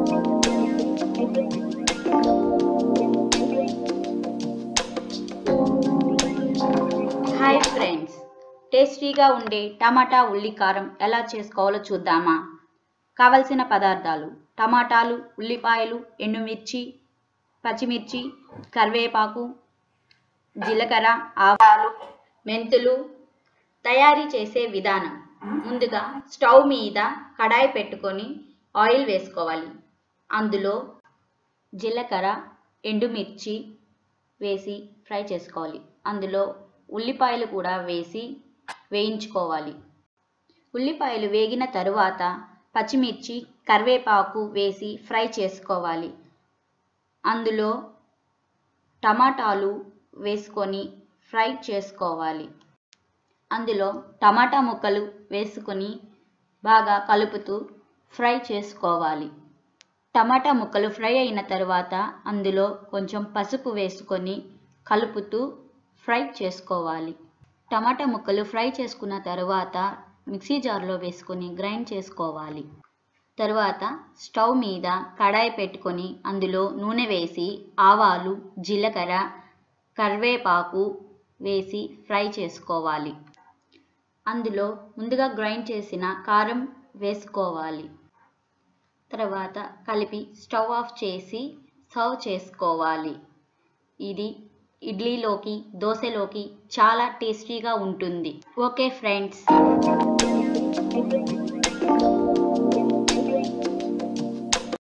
hi friends టేస్టీగా ఉండే టమాటా ఉల్లి కారం ఎలా చేసుకోవాలో చూద్దామా కావలసిన పదార్థాలు టమాటాలు ఉల్లిపాయలు ఎండుమిర్చి పచ్చిమిర్చి కరివేపాకు జీలకర్ర ఆవాలు మెంతులు తయారీ చేసే విధానం ముందుగా స్టవ్ మీద కడాయి పెట్టుకొని ఆయిల్ వేసుకోవాలి అందులో జీలకర్ర ఎండుమిర్చి వేసి ఫ్రై చేసుకోవాలి అందులో ఉల్లిపాయలు కూడా వేసి వేయించుకోవాలి ఉల్లిపాయలు వేగిన తరువాత పచ్చిమిర్చి కరివేపాకు వేసి ఫ్రై చేసుకోవాలి అందులో టమాటాలు వేసుకొని ఫ్రై చేసుకోవాలి అందులో టమాటా ముక్కలు వేసుకొని బాగా కలుపుతూ ఫ్రై చేసుకోవాలి టమాటా ముక్కలు ఫ్రై అయిన తర్వాత అందులో కొంచెం పసుపు వేసుకొని కలుపుతూ ఫ్రై చేసుకోవాలి టమాటా ముక్కలు ఫ్రై చేసుకున్న తర్వాత మిక్సీ జార్లో వేసుకొని గ్రైండ్ చేసుకోవాలి తరువాత స్టవ్ మీద కడాయి పెట్టుకొని అందులో నూనె వేసి ఆవాలు జీలకర్ర కరివేపాకు వేసి ఫ్రై చేసుకోవాలి అందులో ముందుగా గ్రైండ్ చేసిన కారం వేసుకోవాలి తర్వాత కలిపి స్టవ్ ఆఫ్ చేసి సర్వ్ చేసుకోవాలి ఇది ఇడ్లీలోకి దోశలోకి చాలా టేస్టీగా ఉంటుంది ఓకే ఫ్రెండ్స్